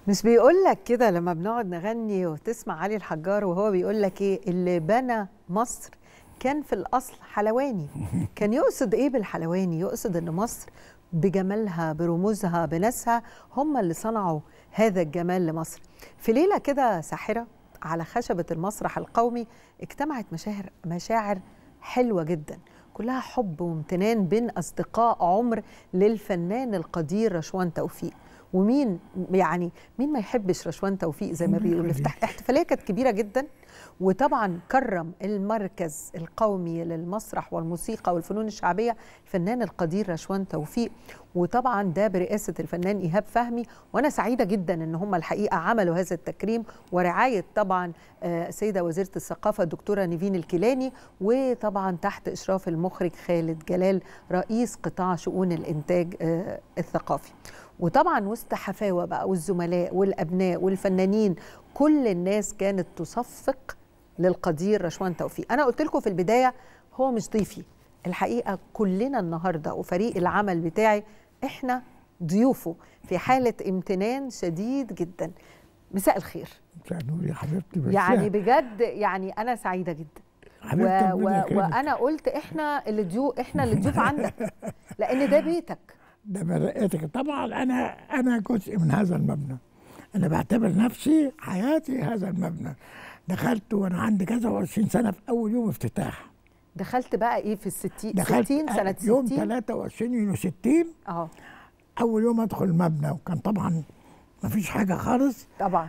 مش بيقول لك كده لما بنقعد نغني وتسمع علي الحجار وهو بيقول لك ايه اللي بنى مصر كان في الاصل حلواني كان يقصد ايه بالحلواني يقصد ان مصر بجمالها برموزها بناسها هم اللي صنعوا هذا الجمال لمصر في ليله كده ساحره على خشبه المسرح القومي اجتمعت مشاعر مشاعر حلوه جدا كلها حب وامتنان بين اصدقاء عمر للفنان القدير رشوان توفيق ومين يعني مين ما يحبش رشوان توفيق زي ما بيقولوا الاحتفاليه كانت كبيره جدا وطبعا كرم المركز القومي للمسرح والموسيقى والفنون الشعبيه الفنان القدير رشوان توفيق وطبعا ده برئاسه الفنان ايهاب فهمي وانا سعيده جدا ان هم الحقيقه عملوا هذا التكريم ورعايه طبعا سيده وزيره الثقافه الدكتوره نيفين الكيلاني وطبعا تحت اشراف المخرج خالد جلال رئيس قطاع شؤون الانتاج الثقافي وطبعا وسط حفاوه بقى والزملاء والابناء والفنانين كل الناس كانت تصفق للقدير رشوان توفيق انا قلت لكم في البدايه هو مش ضيفي الحقيقه كلنا النهارده وفريق العمل بتاعي احنا ضيوفه في حاله امتنان شديد جدا مساء الخير مساء النور يا حبيبتي بس يعني بجد يعني انا سعيده جدا و و وانا قلت احنا اللي ضيوف احنا اللي ضيوف عندك لان ده بيتك ده مرقتك طبعا انا انا جزء من هذا المبنى انا بعتبر نفسي حياتي هذا المبنى دخلت وانا عندي كذا وعشرين سنه في اول يوم افتتاح دخلت بقى ايه في الستين دخلت 60 سنه 60 يوم 23 يونيو 60 اه اول يوم ادخل المبنى وكان طبعا ما فيش حاجه خالص طبعا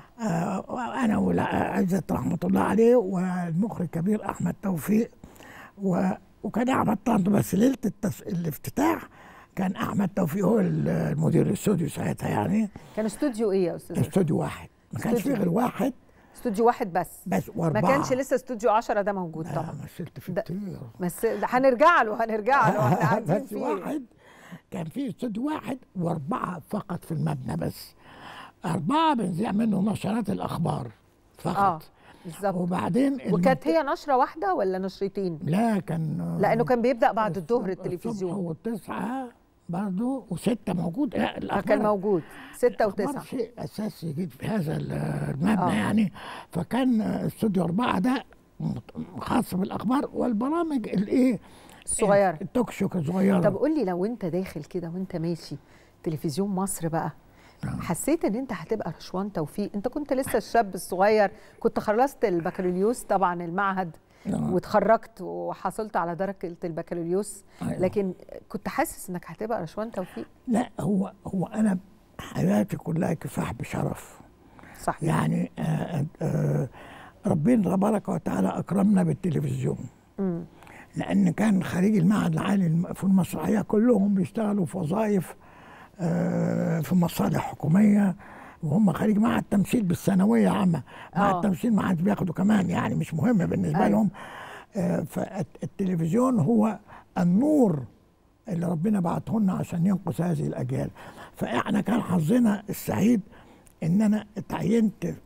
آه انا وعزت رحمه الله عليه والمخرج الكبير احمد توفيق و وكان احمد طنط بس ليله التس... الافتتاح كان احمد توفيق هو المدير الاستوديو ساعتها يعني كان استوديو ايه يا استاذ استوديو واحد ما كانش فيه غير واحد استوديو واحد بس بس واربعه ما كانش لسه استوديو 10 ده موجود لا طبعا مثلت فيه ده- كتير بس هنرجع له هنرجع له احنا قاعدين بس فيه واحد كان في استوديو واحد واربعه فقط في المبنى بس اربعه بنذيع منه نشرات الاخبار فقط اه بالظبط وبعدين وكانت المنطقة- هي نشره واحده ولا نشرتين لا كان لانه كان بيبدا بعد الظهر الصبح التلفزيون والتسعه برضه وسته موجود لا آه، الأخبار- كان موجود ستة الأخبار وتسعة شيء اساسي جدا في هذا المبنى آه. يعني فكان استوديو اربعه ده خاص بالاخبار والبرامج الايه الصغيرة التوك شو الصغيره طب قول لي لو انت داخل كده وانت ماشي تلفزيون مصر بقى حسيت ان انت هتبقى رشوان توفيق انت كنت لسه الشاب الصغير كنت خلصت البكالوريوس طبعا المعهد آه. واتخرجت وحصلت على درجه البكالوريوس أيوة. لكن كنت حاسس انك هتبقى رشوان توفيق لا هو هو انا حياتي كلها كفاح بشرف صح يعني آه آه ربنا تبارك وتعالى اكرمنا بالتلفزيون مم. لان كان خريج المعهد العالي للفنون المسرحيه كلهم بيشتغلوا في وظائف آه في مصالح حكوميه وهم خريج معهد تمثيل بالثانويه عامه معهد آه. تمثيل ما عادش بياخدوا كمان يعني مش مهم بالنسبه أيوة. لهم آه فالتلفزيون هو النور اللي ربنا بعته لنا عشان ينقذ هذه الاجيال فاحنا كان حظنا السعيد ان انا اتعينت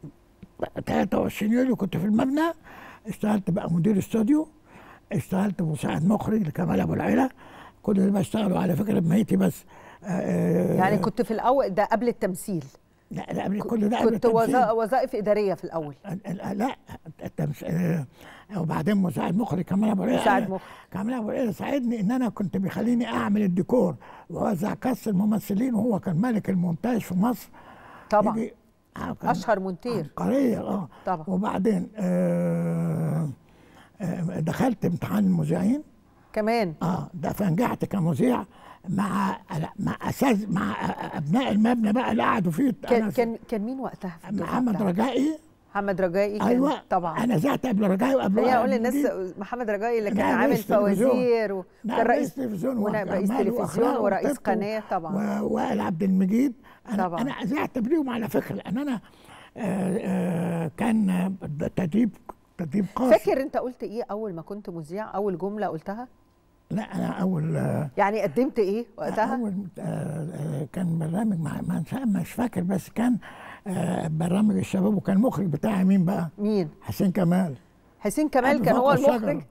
23 يوليو كنت في المبنى اشتغلت بقى مدير استوديو اشتغلت مساعد مخرج لكمال ابو العيله كل اللي بشتغلوا على فكره بميتي بس آه، يعني كنت في الاول ده قبل التمثيل لا لا قبل كل ده قبل كنت التمثيل. وظا- وظائف اداريه في الاول لا لا التمثيل آه، وبعدين مساعد مخرج كمال ابو العيله مساعد مخرج. كمال ابو العيله ساعدني ان انا كنت بيخليني اعمل الديكور واوزع كاس الممثلين وهو كان ملك المونتاج في مصر طبعا يجي- آه، كان اشهر مونتير عبقريه اه طبعا. وبعدين آه آه دخلت امتحان المذيعين كمان اه ده فنجحت كمذيع مع مع اساس مع ابناء المبنى بقى اللي قعدوا فيه كان أنا كان كان مين وقتها في الدفعة محمد بتاعتك؟ رجائي محمد رجائي كان ايوه طبعا انا زعت قبل رجائي وقبل خليني وائل اقول للناس المجيد. محمد رجائي اللي كان ده عامل رئيس تلفزيون. فوازير ده وكان رئيس تلفزيون ونائب رئيس وأعمال تلفزيون وأخلاق ورئيس وطب قناه طبعا و- وائل عبد المجيد انا طبعا. انا زعت بليهم على فكره لان انا آه آه كان تدريب تدريب قاسي فاكر انت قلت ايه اول ما كنت مذيع اول جمله قلتها لا انا اول آه يعني قدمت ايه وقتها اول آه آه كان برنامج مع ما أنسى- مش فاكر بس كان آه برنامج الشباب وكان المخرج بتاعي مين بقى؟ مين حسين كمال حسين كمال قبل كان هو فوق الشجرة. المخرج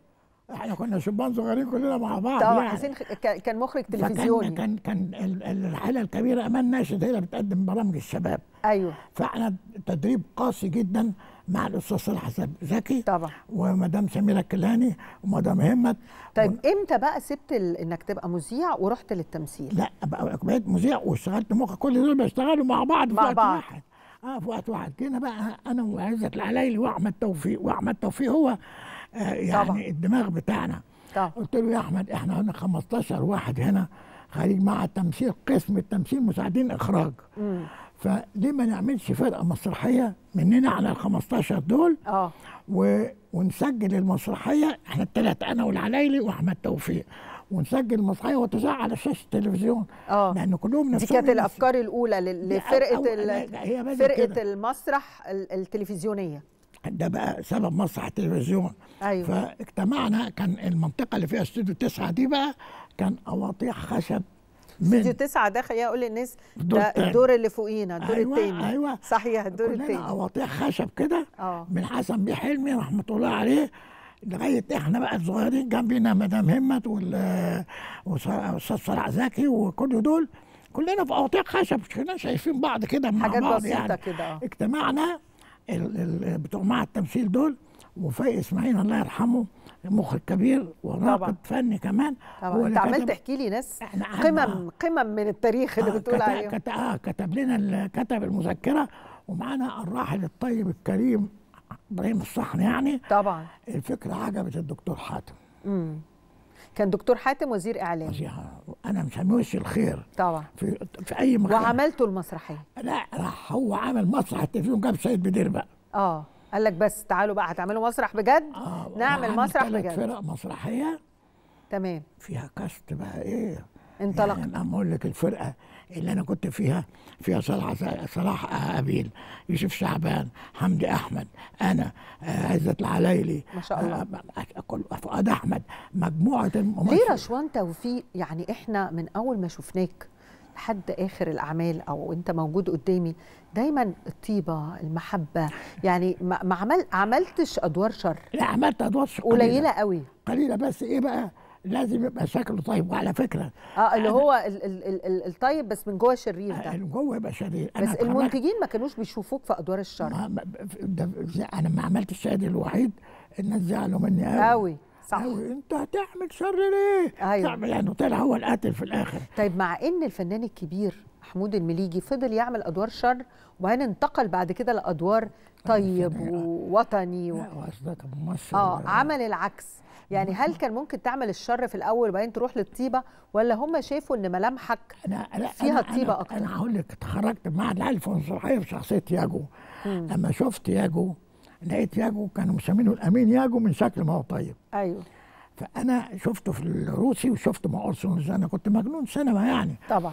احنا كنا شبان صغيرين كلنا مع بعض طبعا يعني. حسين خ- كان- كان مخرج فكان تلفزيوني كان كان ال- ال- الحاله الكبيره امان ناشد هي اللي بتقدم برامج الشباب ايوه فاحنا تدريب قاسي جدا مع الاستاذ صالح حسن زكي طبعا ومدام سميره الكلهاني ومدام همت طيب امتى بقى سبت ال... انك تبقى مذيع ورحت للتمثيل لا بقى بقيت مذيع واشتغلت مخ كل دول بيشتغلوا مع بعض في مع وقت بعض. واحد اه في وقت واحد جينا بقى انا وعزت العلايلي واحمد توفيق واحمد توفيق هو آه يعني طبعا. الدماغ بتاعنا طبعا قلت له يا احمد احنا هنا 15 واحد هنا خريج مع التمثيل قسم التمثيل مساعدين اخراج امم فليه ما نعملش فرقه مسرحيه مننا على ال 15 دول اه و... ونسجل المسرحيه احنا الثلاثه انا والعلايلي واحمد توفيق ونسجل المسرحيه وتذاع على شاشه التلفزيون اه لان كلهم دي نفسهم كانت يمثلوا. الافكار الاولى لل- دي لفرقه أول- ال... لا، هي بدأت فرقه كده. المسرح ال- التلفزيونيه ده بقى سبب مسرح التلفزيون ايوه فاجتمعنا كان المنطقه اللي فيها استوديو تسعه دي بقى كان اواطيح خشب استوديو من تسعة ده خليني اقول للناس الدور ده التاني. الدور اللي فوقينا الدور أيوة، التاني أيوة. صحيح الدور كلنا التاني اواطيح خشب كده اه من حسن بيه حلمي رحمه الله عليه لغايه احنا بقى الصغيرين جنبينا مدام همت وال والاستاذ صلاح زكي وكل دول كلنا في اواطيح خشب مش كنا شايفين بعض كده مع حاجات بعض بسيطه يعني كده اه اجتمعنا ال- ال- بتوع مع التمثيل دول وفايق اسماعيل الله يرحمه مخرج كبير طبعا. وناقد فني كمان هو طبعا اللي انت عمال كتب- تحكي لي ناس احنا قعدنا- قمم قمم من التاريخ اللي آه، بتقول كت- عليهم كت- آه كتب لنا ال- كتب المذكره ومعانا الراحل الطيب الكريم ابراهيم الصحن يعني طبعا الفكره عجبت الدكتور حاتم امم كان دكتور حاتم وزير اعلام فظيعة. انا مسميه وش الخير طبعا في في اي مكان وعملته المسرحيه لا راح هو عمل مسرح التلفزيون جاب سيد بدير بقى اه قال لك بس تعالوا بقى هتعملوا مسرح بجد آه نعمل وعمل مسرح ثلاث بجد فرق مسرحيه تمام فيها كاست بقى ايه انطلق يعني انا اقول لك الفرقه اللي انا كنت فيها فيها صلاح صلاح ابيل يوسف شعبان حمدي احمد انا آه، عزت العلايلي ما شاء الله. آه، آه، كل فؤاد احمد مجموعه ليه الممثلين رشوان توفيق يعني احنا من اول ما شفناك لحد اخر الاعمال او انت موجود قدامي دايما الطيبه المحبه يعني ما ما عمل عملتش ادوار شر لا عملت ادوار قليله قوي قليله بس ايه بقى لازم يبقى شكله طيب وعلى فكره اه اللي هو ال ال ال ال الطيب بس من جوه شرير ده اللي جوه يبقى شرير بس اتخرجت- المنتجين ما كانوش بيشوفوك في ادوار الشر ما- ما- ده انا ما عملت الشاهد الوحيد الناس زعلوا مني قوي قوي صح قوي انت هتعمل شر ليه؟ أيوة. تعمل يعني طلع هو القاتل في الاخر طيب مع ان الفنان الكبير محمود المليجي فضل يعمل ادوار شر وبعدين انتقل بعد كده لادوار طيب الفنان- ووطني و... لا وقصدك ممثل اه عمل العكس يعني هل كان ممكن تعمل الشر في الاول وبعدين تروح للطيبه ولا هم شافوا ان ملامحك انا لا فيها أنا- طيبة أنا أكتر. انا هقول لك اتخرجت مع العيال في مسرحيه بشخصيه ياجو لما شفت ياجو لقيت ياجو كانوا مسمينه الامين ياجو من شكل ما هو طيب ايوه فانا شفته في الروسي وشفته مع اورسون انا كنت مجنون سينما يعني طبعا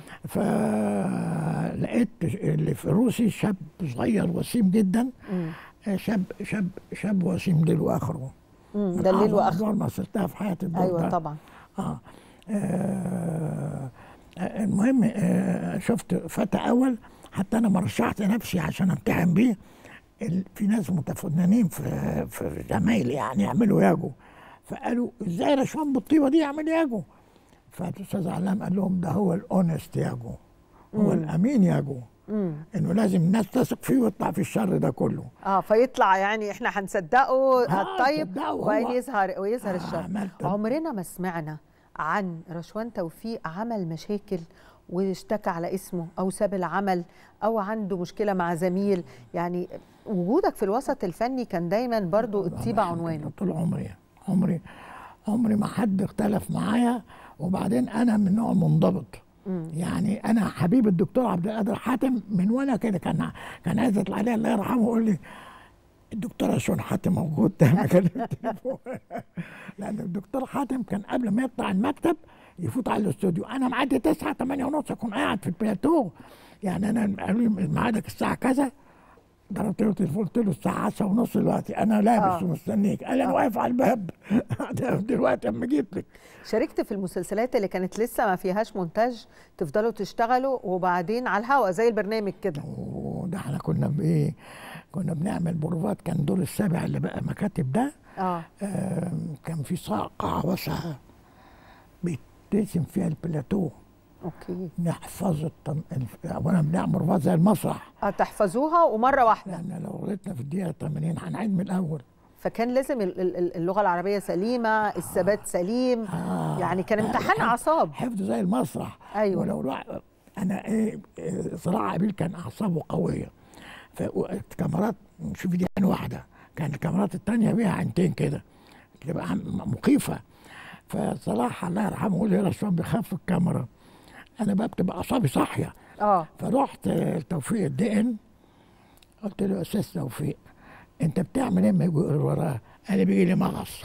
فلقيت اللي في الروسي شاب صغير وسيم جدا مم. شاب شاب شاب وسيم ليل واخره مم. من ده الليل أعظم واخر الأدوار ما مثلتها في حياتي الدور ايوه ده. طبعا آه. آه. آه، المهم آه شفت فتى اول حتى انا مرشحت نفسي عشان امتحن بيه ال- في ناس متفننين في في زمايلي يعني يعملوا ياجو فقالوا ازاي رشوان بالطيبه دي يعمل ياجو فالاستاذ علام قال لهم ده هو الاونست ياجو هو الامين ياجو مم. انه لازم الناس تثق فيه ويطلع في الشر ده كله اه فيطلع يعني احنا هنصدقه آه، الطيب صدقه هو. وبعدين يظهر ويظهر آه، الشر عملت- عمرنا ما سمعنا عن رشوان توفيق عمل مشاكل واشتكى على اسمه او ساب العمل او عنده مشكله مع زميل يعني وجودك في الوسط الفني كان دايما برضو الطيبه عنوانه طول عمري عمري عمري ما حد اختلف معايا وبعدين انا من نوع منضبط يعني انا حبيب الدكتور عبد القادر حاتم من وانا كده كان كان عايز يطلع عليه الله يرحمه يقول لي الدكتور عشان حاتم موجود ده مكان التليفون لان الدكتور حاتم كان قبل ما يطلع المكتب يفوت على الاستوديو انا معدي 9 8 ونص اكون قاعد في البلاتو يعني انا قالوا لي ميعادك الساعه كذا ضربت له تليفون قلت له الساعه 10 ونص دلوقتي انا لابس آه. ومستنيك قال انا واقف على الباب دلوقتي اما جيت لك شاركت في المسلسلات اللي كانت لسه ما فيهاش مونتاج تفضلوا تشتغلوا وبعدين على الهوا زي البرنامج كده وده احنا كنا بايه كنا بنعمل بروفات كان دور السابع اللي بقى مكاتب ده اه آم، كان في صا- قاعة واسعة بيترسم فيها البلاتو اوكي نحفظ التن... الف- اولا بنعمل بروفات زي المسرح اه تحفظوها ومره واحده لان لو غلطنا في الدقيقة 80 هنعيد من الاول فكان لازم ال- ال- ال- اللغه العربيه سليمه الثبات سليم يعني كان امتحان اعصاب حفظ زي المسرح أيوة. ولو الواحد انا ايه إيه، صراع عبيل كان اعصابه قويه فالكاميرات شوف دي عين واحده كان الكاميرات التانية بيها عينتين كده تبقى عم- مخيفه فصلاح الله يرحمه يقول لي يا رشوان بيخاف الكاميرا انا بقى بتبقى اعصابي صاحيه اه فرحت توفيق الدقن قلت له يا استاذ توفيق انت بتعمل ايه لما يجوا يقروا وراها؟ قال لي بيجي لي مغص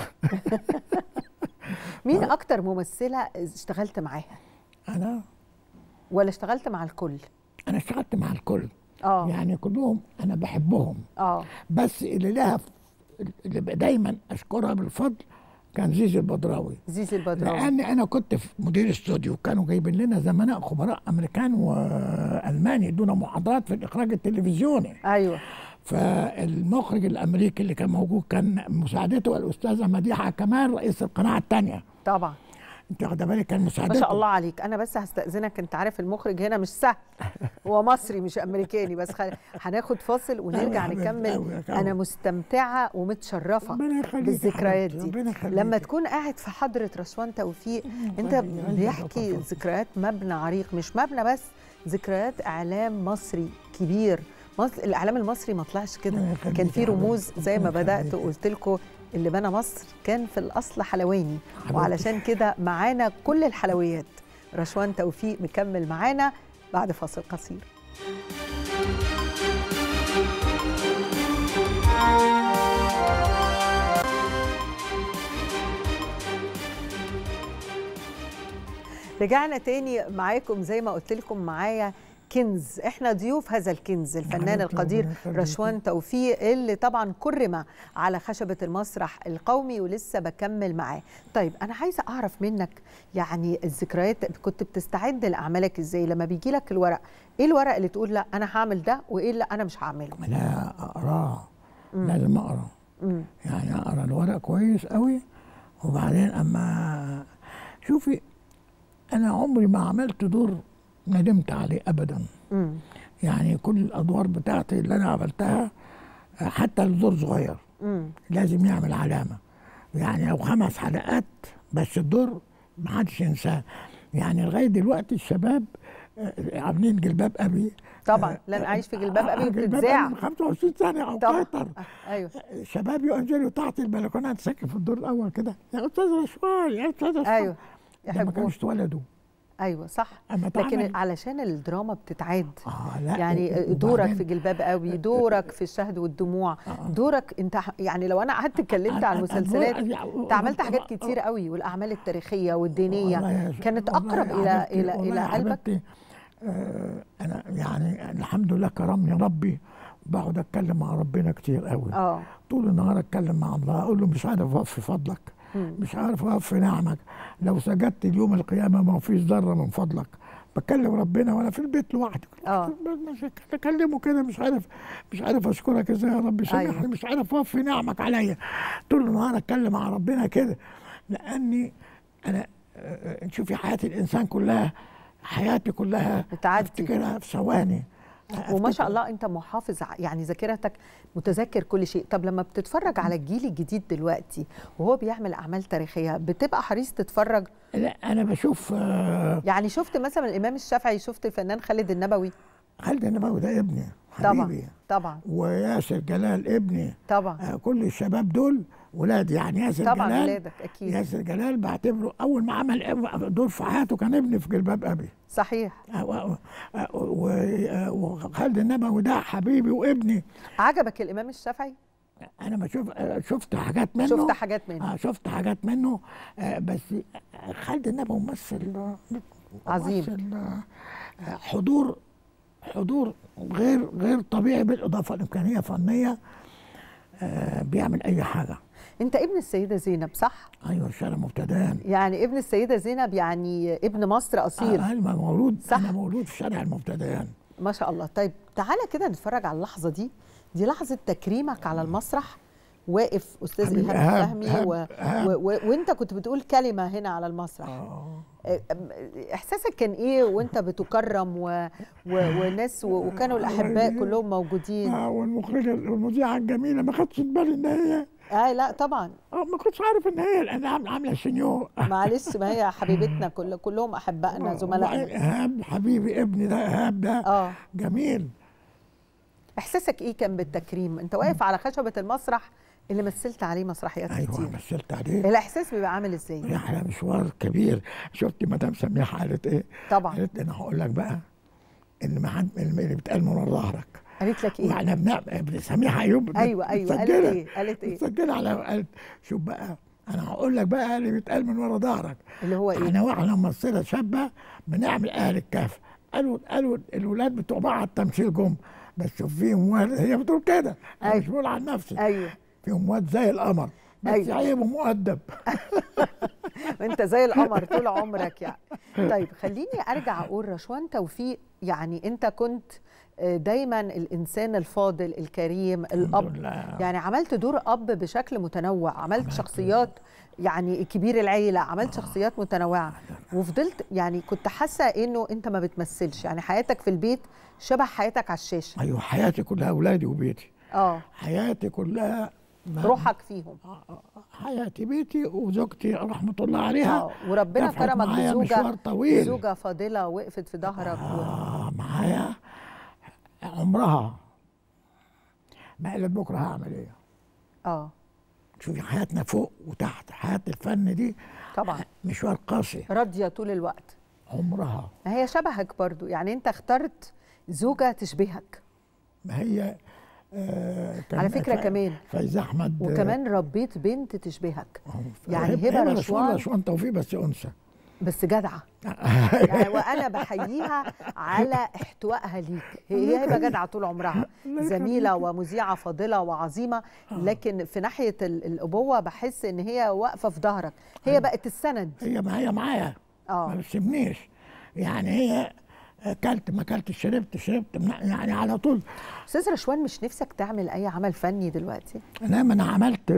مين اكتر ممثله اشتغلت معاها انا ولا اشتغلت مع الكل انا اشتغلت مع الكل اه يعني كلهم انا بحبهم اه بس اللي لها ف- اللي دايما اشكرها بالفضل كان زيزي البدراوي زيزي البدراوي لان انا كنت في مدير استوديو كانوا جايبين لنا زملاء خبراء امريكان والمان يدونا محاضرات في الاخراج التلفزيوني ايوه فالمخرج الامريكي اللي كان موجود كان مساعدته الاستاذه مديحه كمال رئيس القناه الثانيه طبعا انت واخده بالك كان ما مساعدته شاء الله عليك انا بس هستاذنك انت عارف المخرج هنا مش سهل هو مصري مش امريكاني بس خل... هناخد فاصل ونرجع حبيبتي، نكمل أوي، أوي. انا مستمتعه ومتشرفه ربنا يخليك يا بالذكريات حبيبتي، دي ربنا يخليك. لما تكون قاعد في حضره رشوان توفيق انت قلبي- قلبي بيحكي بطل. ذكريات مبنى عريق مش مبنى بس ذكريات اعلام مصري كبير مصر الاعلام المصري ما طلعش كده ربنا يخليك كان يا في رموز حبيبتي، زي ما ربنا بدات يخليك. قلت لكم اللي بنى مصر كان في الاصل حلواني حبيبتي. وعلشان كده معانا كل الحلويات رشوان توفيق مكمل معانا بعد فاصل قصير رجعنا تاني معاكم زي ما قلت لكم معايا كنز احنا ضيوف هذا الكنز الفنان حبيبتي، القدير ربنا يخليكي. رشوان توفيق اللي طبعا كرم على خشبة المسرح القومي ولسه بكمل معاه طيب انا عايزة اعرف منك يعني الذكريات كنت بتستعد لاعمالك ازاي لما بيجي لك الورق ايه الورق اللي تقول لا انا هعمل ده وايه اللي انا مش هعمله لا اقراه لازم اقرا مم. يعني اقرا الورق كويس قوي وبعدين اما شوفي انا عمري ما عملت دور ندمت عليه ابدا مم. يعني كل الادوار بتاعتي اللي انا عملتها حتى الدور صغير مم. لازم يعمل علامه يعني لو خمس حلقات بس الدور ما حدش ينساه يعني لغايه دلوقتي الشباب آه، عاملين جلباب ابي طبعا لن اعيش في جلباب ابي جلباب بتتذاع أبي من 25 سنه او طبعا اكتر ايوه شباب ينزلوا تحت البلكونات ساكن في الدور الاول كده يا استاذ رشوان يا استاذ رشوان ايوه ده ما يحبوه كانوش اتولدوا ايوه صح اما لكن اتعمل- علشان الدراما بتتعاد اه لا يعني و- دورك وبعدين- في جلباب قوي دورك في الشهد والدموع آه. دورك انت ح- يعني لو انا قعدت اتكلمت عن الدور- المسلسلات الدور- انت عملت حاجات كتير قوي والاعمال التاريخيه والله والدينيه يا- كانت والله اقرب يا الى حبيبتي- الى والله الى يا قلبك حبيبتي، آه انا يعني الحمد لله كرمني ربي بقعد اتكلم مع ربنا كتير قوي اه طول النهار اتكلم مع الله اقول له مش عارف اقف في فضلك مم. مش عارف اقف في نعمك لو سجدت اليوم القيامه ما فيش ذره من فضلك بكلم ربنا وانا في البيت لوحدي آه. مش بكلمه كده مش عارف مش عارف اشكرك ازاي يا رب سامحني أيوة. مش عارف اقف في نعمك عليا طول النهار اتكلم مع ربنا كده لاني انا آه، آه، شوفي حياه الانسان كلها حياتي كلها بتعدي. افتكرها في ثواني وما أفتكر- شاء الله انت محافظ ع- يعني ذاكرتك متذكر كل شيء طب لما بتتفرج على الجيل الجديد دلوقتي وهو بيعمل اعمال تاريخيه بتبقى حريص تتفرج لا انا بشوف آه، يعني شفت مثلا الامام الشافعي شفت الفنان خالد النبوي خالد النبوي ده ابني طبعا حبيبي طبعا وياسر جلال ابني طبعا آه، كل الشباب دول ولاد يعني ياسر طبعا جلال ولادك اكيد ياسر جلال بعتبره اول ما عمل دور في حياته كان ابني في جلباب ابي صحيح آه، و- آه، و- آه، وخالد النبوي ده حبيبي وابني عجبك الامام الشافعي انا بشوف آه، شفت حاجات منه شفت حاجات منه آه شفت حاجات منه آه بس آه، خالد النبوي ممثل آه، عظيم. ممثل آه، حضور حضور غير غير طبيعي بالاضافه لامكانيه فنيه آه بيعمل اي حاجه انت ابن السيده زينب صح ايوه الشارع مبتدئان يعني ابن السيده زينب يعني ابن مصر اصيل آه انا مولود صح. انا مولود في شارع المبتدئان ما شاء الله طيب تعالى كده نتفرج على اللحظه دي دي لحظه تكريمك على المسرح واقف استاذ حبيبي ايهاب إيهاب- فهمي إيهاب- و... إيهاب. و... و... وانت كنت بتقول كلمه هنا على المسرح آه. احساسك كان ايه وانت بتكرم و... و... وناس و... وكانوا الاحباء كلهم موجودين آه والمخرجه المذيعه الجميله ما خدتش بالي ان هي اه لا طبعا آه ما كنتش عارف ان هي انا عامله عامله سينيور معلش ما هي حبيبتنا كل... كلهم احبائنا زملائنا ايهاب حبيبي ابني ده ايهاب ده اه جميل احساسك ايه كان بالتكريم انت واقف على خشبه المسرح اللي مثلت عليه مسرحيات ايوه كتير مثلت عليه الاحساس بيبقى عامل ازاي رحله مشوار كبير شفت مدام سميحه قالت ايه طبعا قالت لي انا هقول لك بقى ان ما حد اللي بيتقال من ورا ظهرك قالت لك ايه واحنا بنعمل سميحه ايوب ايوه ايوه قالت متسجلة. ايه قالت ايه متسجله على قالت شوف بقى انا هقول لك بقى اللي بيتقال من ورا ظهرك اللي هو ايه احنا واحنا ممثله شابه بنعمل اهل الكهف قالوا قالوا الولاد بتوع معهد التمثيل جم بس فيهم واد هي بتقول كده انا أيوة. مش بقول عن نفسي ايوه فيهم واد زي القمر بس أيوة. عيب ومؤدب انت زي القمر طول عمرك يعني طيب خليني ارجع اقول رشوان توفيق يعني انت كنت آه، دايما الانسان الفاضل الكريم الاب لله. يعني عملت دور اب بشكل متنوع عملت شخصيات يعني كبير العيله عملت شخصيات متنوعه وفضلت يعني كنت حاسه انه انت ما بتمثلش يعني حياتك في البيت شبه حياتك على الشاشه ايوه حياتي كلها اولادي وبيتي اه حياتي كلها ما- روحك فيهم حياتي بيتي وزوجتي رحمه الله عليها اه وربنا دفعت كرمك معايا بزوجه مشوار طويل زوجه فاضله وقفت في ظهرك و... آه معايا عمرها ما قالت بكره هعمل ايه اه شوفي حياتنا فوق وتحت حياه الفن دي طبعا مشوار قاسي راضيه طول الوقت عمرها ما هي شبهك برضو يعني انت اخترت زوجة تشبهك ما هي آه كان على فكرة ف- كمان فايزة احمد وكمان ربيت بنت تشبهك آه، يعني هب- هبة رشوان رشوان رشوان توفيق بس انثى بس جدعة يعني وانا بحييها على احتوائها ليك هي هبة جدعة طول عمرها زميلة ومذيعة فاضلة وعظيمة لكن في ناحية ال- الأبوة بحس ان هي واقفة في ظهرك هي بقت السند هي ما هي معايا ما اه بتسيبنيش يعني هي اكلت ما اكلت شربت شربت من- يعني على طول استاذ رشوان مش نفسك تعمل اي عمل فني دلوقتي انا انا عملت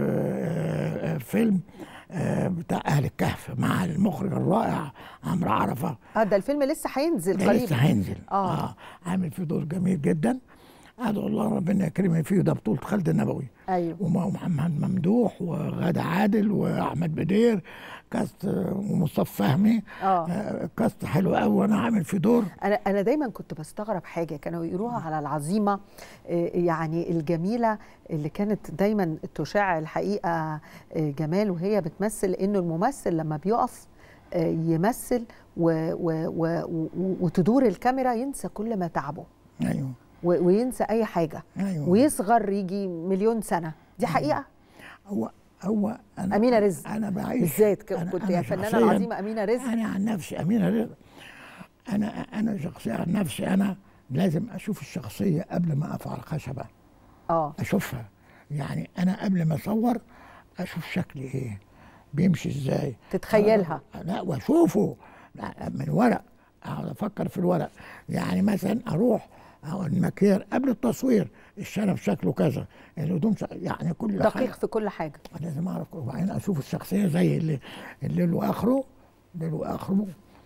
آه، آه، فيلم آه، بتاع اهل الكهف مع المخرج الرائع عمرو عرفه اه ده الفيلم لسه هينزل ده قريب لسه هينزل آه. اه عامل فيه دور جميل جدا ادعو الله ربنا يكرمني فيه ده بطوله خالد النبوي ايوه ومحمد ممدوح وغادة عادل واحمد بدير كاست ومصطفى فهمي اه آه، كاست حلو قوي وانا عامل في دور انا انا دايما كنت بستغرب حاجه كانوا يقولوها على العظيمه آه، يعني الجميله اللي كانت دايما تشع الحقيقه آه، جمال وهي بتمثل انه الممثل لما بيقف آه، يمثل و و و و وتدور الكاميرا ينسى كل ما تعبه ايوه و- وينسى اي حاجه ايوه ويصغر يجي مليون سنه دي حقيقه هو هو انا أمينة رزق. انا بعيش بالذات ك- أنا- كنت أنا يا فنانه شخصياً- العظيمه امينه رزق انا عن نفسي امينه رزق انا انا شخصيا عن نفسي انا لازم اشوف الشخصيه قبل ما اقف على الخشبه اه اشوفها يعني انا قبل ما اصور اشوف شكلي ايه بيمشي ازاي تتخيلها. آه، لا واشوفه لا، من ورق اقعد افكر في الورق يعني مثلا اروح أو المكير قبل التصوير الشنب شكله كذا الهدوم شك... يعني كل دقيق حاجه في كل حاجه لازم اعرف وبعدين اشوف الشخصيه زي اللي الليل واخره الليل واخره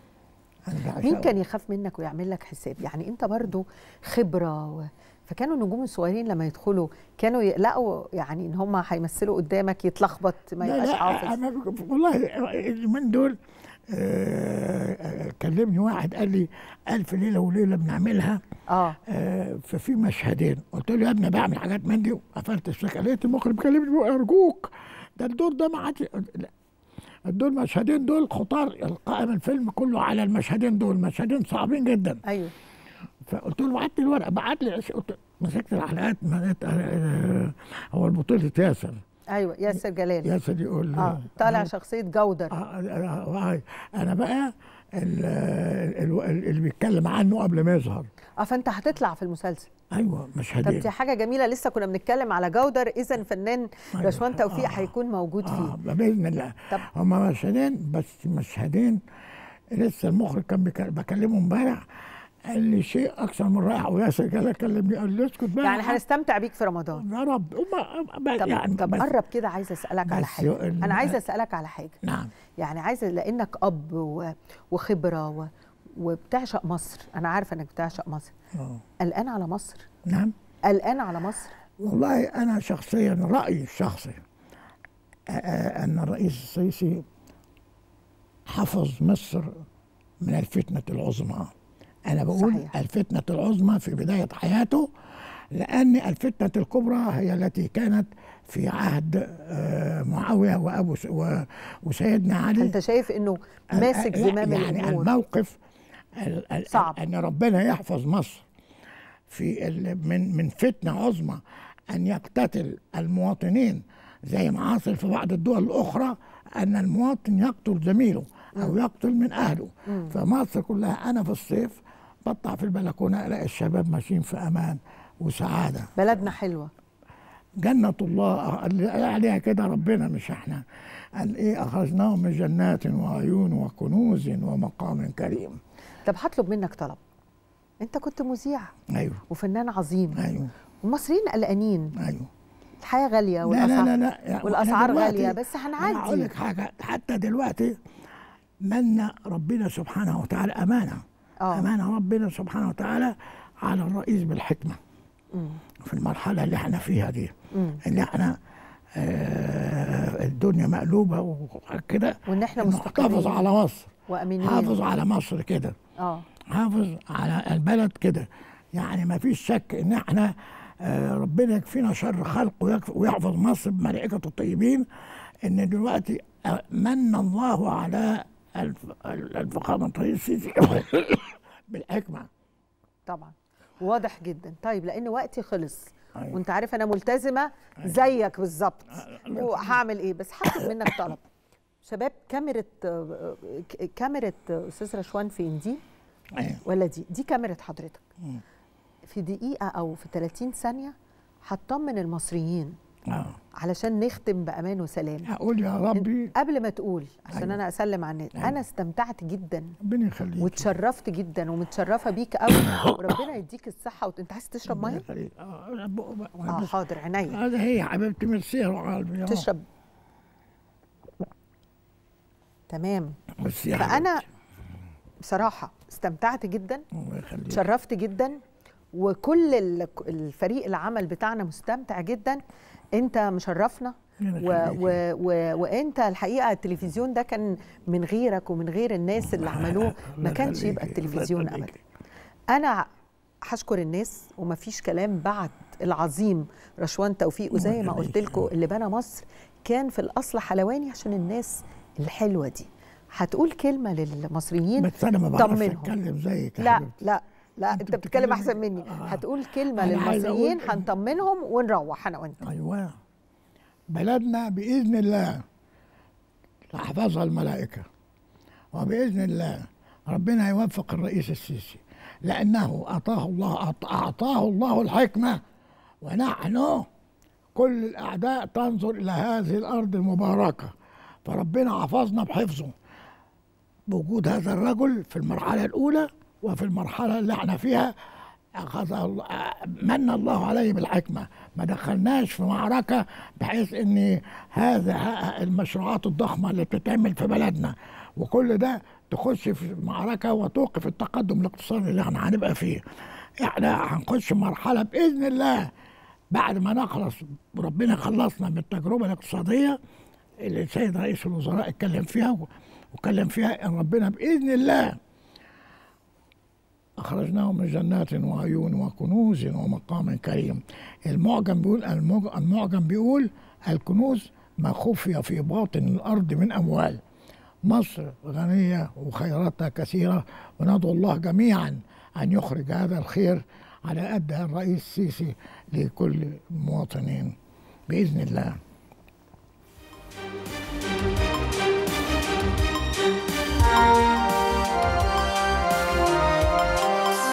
انا مين بعشقه. كان يخاف منك ويعمل لك حساب يعني انت برضو خبرة و... فكانوا النجوم الصغيرين لما يدخلوا كانوا يقلقوا يعني ان هم هيمثلوا قدامك يتلخبط ما لا يبقاش لا حافظ أنا والله اليومين دول آه، آه، كلمني واحد قال لي ألف ليلة وليلة بنعملها اه آه، ففي مشهدين قلت له يا ابني بعمل حاجات من دي وقفلت السكة لقيت المخرج بيكلمني بيقول أرجوك ده الدور ده ما عادش لا. الدور المشهدين دول خطار القائم الفيلم كله على المشهدين دول مشهدين صعبين جدا ايوه فقلت له بعت لي الورقه بعت لي عش- قلت مسكت الحلقات ما لقيت آه، هو البطولة ياسر ايوه ياسر جلال ياسر يقول اه طالع شخصية جودر آه، آه، آه، انا بقى ال- ال- اللي بيتكلم عنه قبل ما يظهر اه فانت هتطلع في المسلسل ايوه طب مشهدين دي حاجة جميلة لسه كنا بنتكلم على جودر اذا فنان أيوة. رشوان توفيق آه. هيكون موجود فيه اه باذن الله طب هما مشهدين بس مشهدين لسه المخرج كان بيك- بكلمه امبارح قال لي شيء اكثر من رائع وياسر قال كلمني قال لي اسكت بقى يعني هنستمتع بيك في رمضان يا رب وما طب يعني طب بس- قرب كده عايزه اسالك على بس حاجه يقول- انا عايزه اسالك على حاجه نعم يعني عايزه لانك اب و- وخبره و... وبتعشق مصر انا عارفه انك بتعشق مصر آه. قلقان على مصر نعم قلقان على مصر والله انا شخصيا رايي الشخصي آه، آه، ان الرئيس السيسي حفظ مصر من الفتنه العظمى انا بقول صحيح. الفتنه العظمى في بدايه حياته لان الفتنه الكبرى هي التي كانت في عهد آه، معاويه وابو س- و- وسيدنا علي انت شايف انه ماسك لا، زمام يعني الامور الموقف ال- ال- صعب. ان ربنا يحفظ مصر في ال- من من فتنه عظمى ان يقتتل المواطنين زي ما حصل في بعض الدول الاخرى ان المواطن يقتل زميله او يقتل من اهله فمصر كلها انا في الصيف بطلع في البلكونه الاقي الشباب ماشيين في امان وسعاده بلدنا حلوه جنة الله اللي قال عليها كده ربنا مش احنا قال ايه اخرجناهم من جنات وعيون وكنوز ومقام كريم طب هطلب منك طلب انت كنت مذيع ايوه وفنان عظيم ايوه والمصريين قلقانين ايوه الحياه غاليه لا والاسعار لا لا لا يعني والاسعار أنا غاليه دلوقتي- بس أنا هقول هنعدي لك حاجه حتى دلوقتي من ربنا سبحانه وتعالى امانه آه. امانه ربنا سبحانه وتعالى على الرئيس بالحكمه مم. في المرحله اللي احنا فيها دي مم. اللي احنا آه الدنيا مقلوبه وكده وان احنا إنه حافظ مستقرين على مصر وامنين حافظ على مصر كده اه حافظ على البلد كده يعني ما فيش شك ان احنا آه، ربنا يكفينا شر خلقه ويكف- ويحفظ مصر بملائكته الطيبين ان دلوقتي آه، من الله على الف- ال- الفخامه الرئيس السيسي بالحكمه طبعا واضح جدا طيب لان وقتي خلص أيوة. وانت عارف انا ملتزمه زيك بالظبط وهعمل ايه بس هطلب منك طلب شباب كاميرا آه، ك- كاميرا آه، استاذ رشوان فين دي أيوة. ولا دي دي كاميرا حضرتك مم. في دقيقه او في 30 ثانيه هتطمن المصريين آه. علشان نختم بامان وسلام اقول يا ربي قبل ما تقول عشان أيوة. انا اسلم على الناس أيوة. انا استمتعت جدا ربنا يخليك واتشرفت جدا ومتشرفه بيك قوي وربنا يديك الصحه وانت عايز تشرب ربنا ميه يخليك. آه، أنا بق- بق- اه بس- حاضر عينيا هذا هي حبيبتي ميرسي يا قلبي آه. تشرب تمام بس يا فانا حبيبتي. بصراحه استمتعت جدا الله يخليك اتشرفت جدا وكل ال- الفريق العمل بتاعنا مستمتع جدا انت مشرفنا ربنا و يخليك. و و وانت الحقيقه التلفزيون ده كان من غيرك ومن غير الناس اللي عملوه ما الله كانش يخليك. يبقى الله التلفزيون يخليك. ابدا انا هشكر الناس ومفيش كلام بعد العظيم رشوان توفيق وزي ما الله قلت يخليك. لكم اللي بنى مصر كان في الاصل حلواني عشان الناس الحلوه دي هتقول كلمه للمصريين بس انا ما بعرفش طمنهم. اتكلم زيك يا لا حبيبتي. لا لا أنت انت بتتكلم بتتكلمي- احسن مني آه. هتقول كلمه أنا عايز للمصريين أقول- هنطمنهم ونروح انا وانت ايوه بلدنا باذن الله تحفظها الملائكه وباذن الله ربنا يوفق الرئيس السيسي لانه اعطاه الله أعط- اعطاه الله الحكمه ونحن كل الاعداء تنظر الى هذه الارض المباركه فربنا حفظنا بحفظه بوجود هذا الرجل في المرحله الاولى وفي المرحله اللي احنا فيها أخذ الله من الله عليه بالحكمه ما دخلناش في معركه بحيث ان هذا المشروعات الضخمه اللي بتتعمل في بلدنا وكل ده تخش في معركه وتوقف التقدم الاقتصادي اللي احنا هنبقى فيه احنا هنخش مرحله باذن الله بعد ما نخلص وربنا خلصنا من التجربه الاقتصاديه اللي السيد رئيس الوزراء اتكلم فيها واتكلم فيها ان ربنا باذن الله أخرجناهم من جنات وعيون وكنوز ومقام كريم المعجم بيقول المعجم, المعجم بيقول الكنوز ما خفي في باطن الأرض من أموال مصر غنية وخيراتها كثيرة وندعو الله جميعا أن يخرج هذا الخير على قد الرئيس السيسي لكل المواطنين بإذن الله